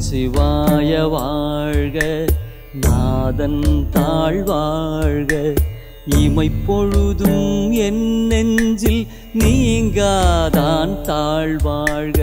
நமச்சிவாய வாழ்க நாதன் தாழ்வாழ்க இமைப்பொழுதும் என் நெஞ்சில் நீங்காதான் தாழ்வாழ்க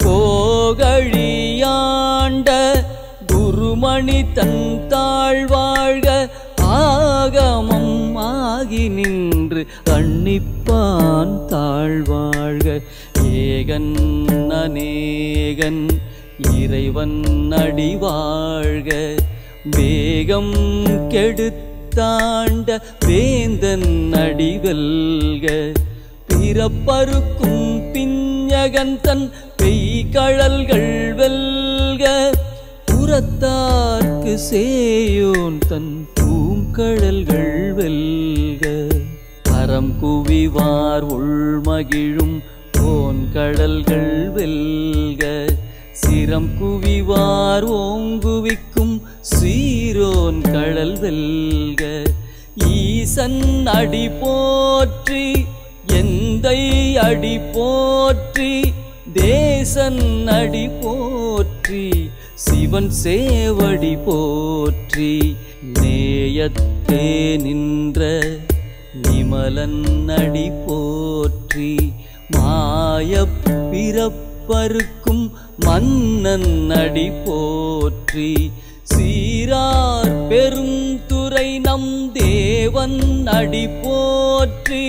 போகழியாண்ட குருமணி தன் தாழ்வாழ்க ஆகமம் ஆகி நின்று அன்னிப்பான் தாழ்வாழ்க ஏகன் அநேகன் இறைவன் அடி வாழ்க வேகம் கெடுத்தாண்ட வேந்தன் அடிவல்க பிறப்பருக்கும் பிஞ்சகன் தன் பெய்கழல்கள் வெல்க புறத்தார்க்கு சேயோன் தன் பூங்கழல்கள் வெல்க அறம் குவிவார் உள்மகிழும் ஓன் கடல்கள் வெல்க சிரம் குவிவார் ஓங்குவிக்கும் சீரோன் கடல் வெல்க ஈசன் அடி போற்றி எந்தை அடி போற்றி தேசன் அடி போற்றி சிவன் சேவடி போற்றி நேயத்தே நின்ற நிமலன் அடி போற்றி மாயப் பிறப்பருக்கும் மன்னன் அடி போற்றி சீரார் பெருந்துரை நம் தேவன் அடி போற்றி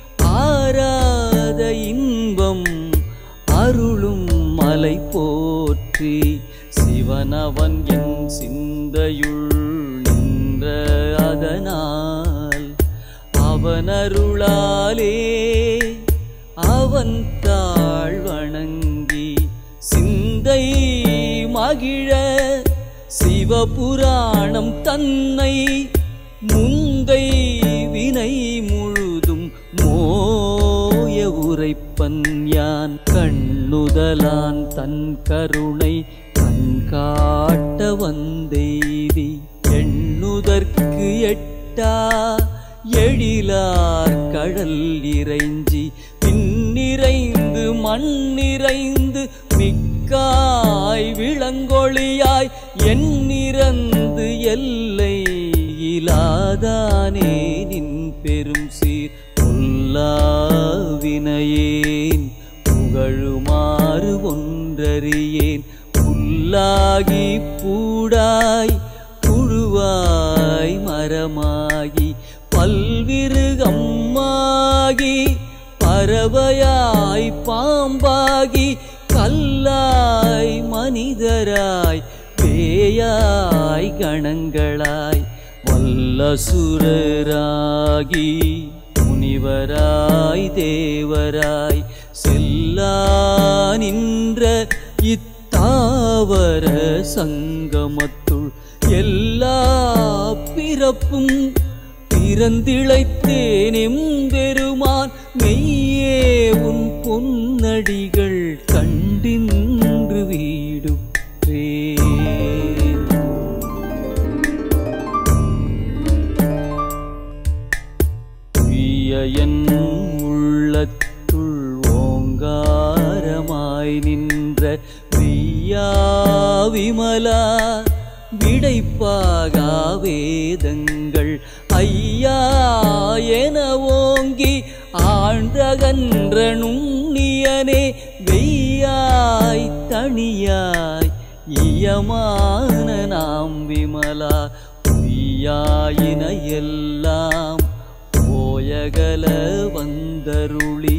ஆராத இன்பம் அருளும் மலை போற்றி சிவனவன் என் சிந்தையுள் நின்ற அதனால் அவன் அருளாலே அவன் தாழ் வணங்கி சிந்தை மகிழ சிவபுராணம் தன்னை முந்தை வினை முழுதும் மோய உரைப்பன் யான் கண்ணுதலான் தன் கருணை கண்காட்ட வந்தெய்தி எண்ணுதற்கு எட்டா எழிலார் கடல் இறைஞ்சி பின்னிறைந்து மண்ணிறைந்து மிக்காய் விளங்கொழியாய் எண்ணிறந்து எல்லை இலாதானே நின் பெரும் சீர் புல்லாவினையேன் புகழுமாறு ஒன்றறியேன் புல்லாகி பூடாய் புழுவாய் மரமாகி பல்விருகம்மாகி பறவையாய் பாம்பாகி கல்லாய் மனிதராய் பேயாய் கணங்களாய் வல்லசுரராகி முனிவராய் தேவராய் செல்லா நின்ற இத்தாவர சங்கமத்துள் எல்லா பிறப்பும் பிறந்திழைத்தேனெம் பெருமான் மெய்யே உன் பொன்னடிகள் கண்டின்று வீடுற்றே உய்ய என் உள்ளத்துள் ஓங்காரமாய் நின்ற மெய்யா விமலா விடைப்பாகா வேதங்கள் ஐயா என ஓங்கி ஆழ்ந்தகன்ற நுண்ணியனே வெய்யாய் தனியாய் இயமான நாம் விமலா பொய்யாயின எல்லாம் போயகல வந்தருளி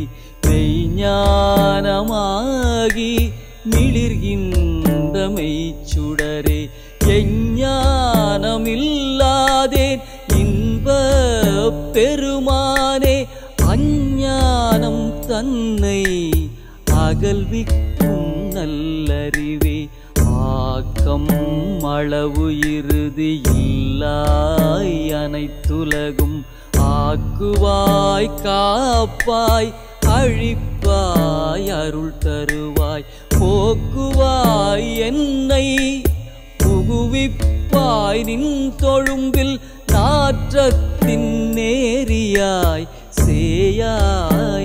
மெய்ஞானமாகி மிளிர்கின்ற மெய்ச்சுடரே எஞ்ஞானமில்லாதேன் இன்ப பெருமானே அஞ்ஞானம் தன்னை அகல்விக்கும் நல்லறிவே ஆக்கம் அளவு இறுதி இல்லாய் அனைத்துலகும் ஆக்குவாய் காப்பாய் அழிப்பாய் அருள் தருவாய் போக்குவாய் என்னை புகுவிப்பாய் நின் தொழும்பில் நாற்றத்தின் நேரியாய் சேயாய்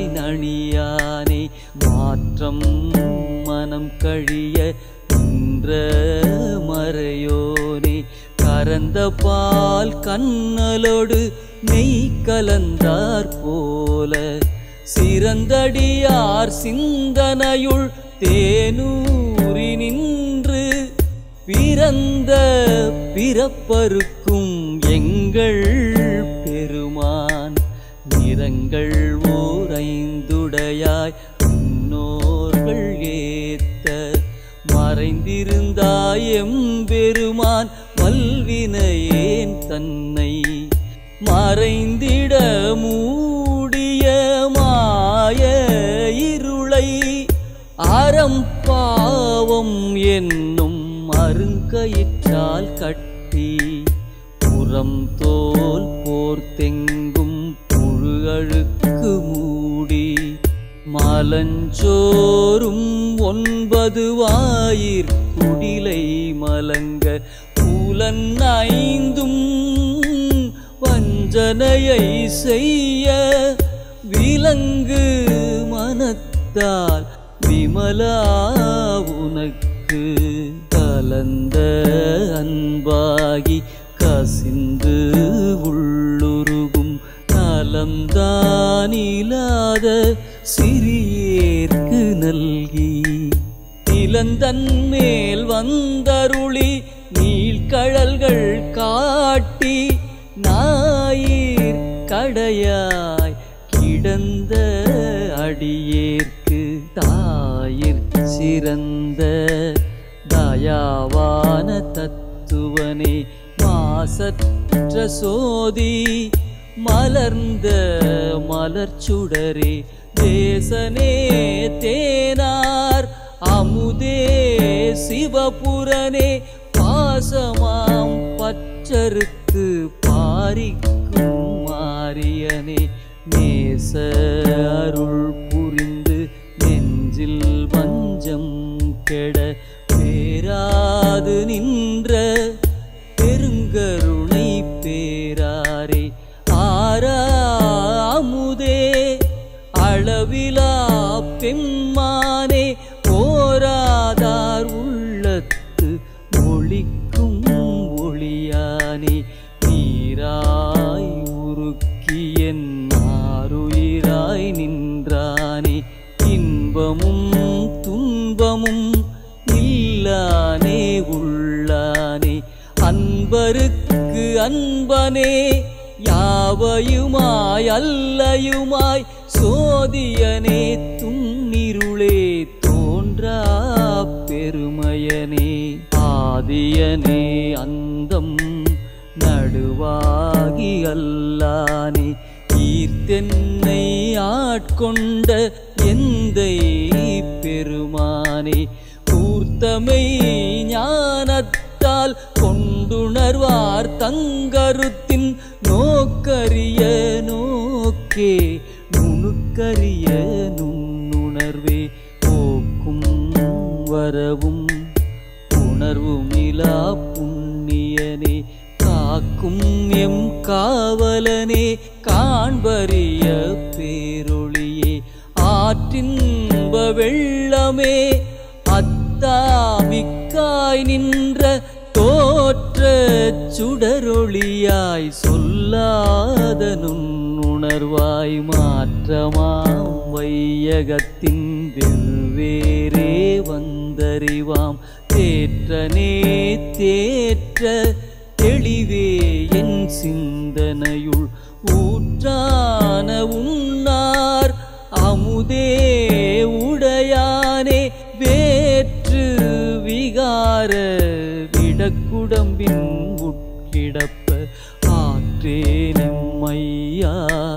நணியானே மாற்றம் மனம் கழிய நின்ற மறையோனே கரந்த பால் கண்ணலோடு நெய் கலந்தார் போல சிறந்தடியார் சிந்தனையுள் தேனூறி நின்று பிறந்த பிறப்பருக்கும் எங்கள் பெருமான் நிறங்கள் ஓர் ஐந்துடையாய் முன்னோர்கள் ஏத்த மறைந்திருந்தாய் எம்பெருமான் வல்வினையேன் தன்னை மறைந்திட மூடிய மாய இருளை அறம் பாவம் என்னும் அருங்கயிற்றால் கட்டி புறம் தோல் போர்த்தெங்கும் புழு அழுக்கு மூடி மலஞ்சோறும் ஒன்பது வாயிற் குடிலை மலங்க புலன் ஐந்தும் வஞ்சனையை செய்ய விலங்கு மனத்தால் விமலா உனக்கு கலந்த அன்பாகி கசிந்து உள்ளுருகும் நலம்தானிலாத சிறியேற்கு நல்கி நிலந்தன் மேல் வந்தருளி நீழ்கழல்கள் காட்டி ஞாயிற் கடையாய் கிடந்த அடியேற்கு தாயிற் சிறந்த தயாவான தத்துவனே மாசற்ற சோதி மலர்ந்த மலர்ச்சுடரே தேசனே தேனார் அமுதே சிவபுரனே பாசமாம் பச்சருக்கு பாரிக்கும் மாரியனே நேச அருள் புரிந்து நெஞ்சில் வஞ்சம் கெட பேராது நின்ற பெருங்கருணை பேராரே ஆறாமுதே அளவிலா பெம்மானே போராதார் உள்ளத்து ஒளிக்கும் ஒளியானே நீராய் உருக்கி என் ஆருயிராய் நின்றானே இன்பமும் துன்பமும் இல்லானே உள்ளானே அன்பருக்கு அன்பனே யாவையுமாய் அல்லையுமாய் சோதியனே துன்னிருளே தோன்றா பெருமையனே ஆதியனே அந்தம் நடுவாகி அல்லானே ஈர்த்தென்னை ஆட்கொண்ட எந்தை பெருமானே கூர்த்தமை ஞானத்தால் கொண்டுணர்வார் தங்கருத்தின் நோக்கரிய நோக்கே நுணுக்கரிய நுண்ணுணர்வே போக்கும் வரவும் உணர்வுமிலா புண்ணியனே காக்கும் எம் காவலனே காண்பரிய பேரொளியே ஆற்றின்ப வெள்ளமே அத்தாமிக்காய் நின்ற தோற்ற சுடரொளியாய் சொல்லாத நுண்ணுணர்வாய் மாற்றமாம் வையகத்தின் வெவ்வேறே வந்தறிவாம் தேற்றனே தேற்ற தெளிவே என் சிந்தனையுள் ஊற்றான உன்னார் அமுதே உடையானே வேற்று விகார விடக்குடம்பின் உட்கிடப்ப ஆற்றேனம்மையா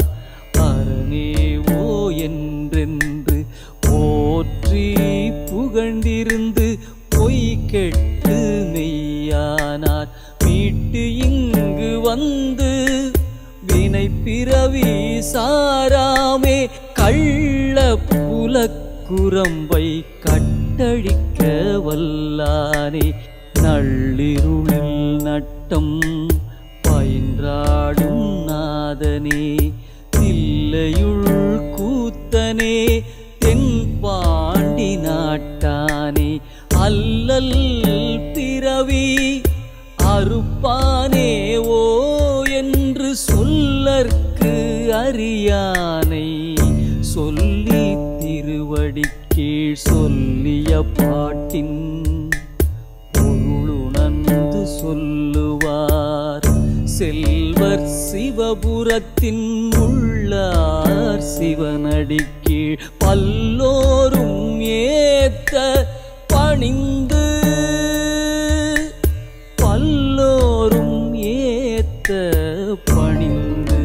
அரணேவோ என்றென்று போற்றி புகழ்ந்திருந்து பொய் கெட்டு மெய்யானார் மீட்டு இங்கு வந்து வினை பிறவி சாராமே கள்ள புலக்குரம்பை கட்டழிக்க வல்லானே நள்ளிருளில் நட்டம் பயின்றாடும் நாதனே தில்லையுள் கூத்தனே தென் பாண்டி நாட்டானே அல்லல் பிறவி அறுப்பானே ஓ என்று சொல்லற்கு அறியானை சொல்லி திருவடி கீழ் சொல்லிய பாட்டின் பொருளுணர்ந்து சொல்லுவார் செல்வர் சிவபுரத்தின் உள்ளார் சிவனடி கீழ் பல்லோரும் ஏத்த பணிந்து பல்லோரும் ஏத்த பணிந்து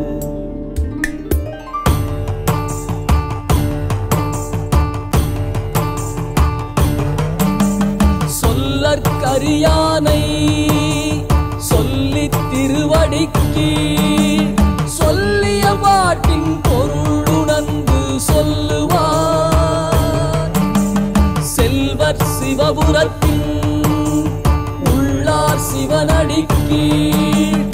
சொல்லற்கரியானை சொல்லித் திருவடிக்கு சொல்லிய பாட்டின் பொருளுணர்ந்து சொல்லுவார் செல்வர் சிவபுரத்தின் உள்ளார் சிவனடிக்கு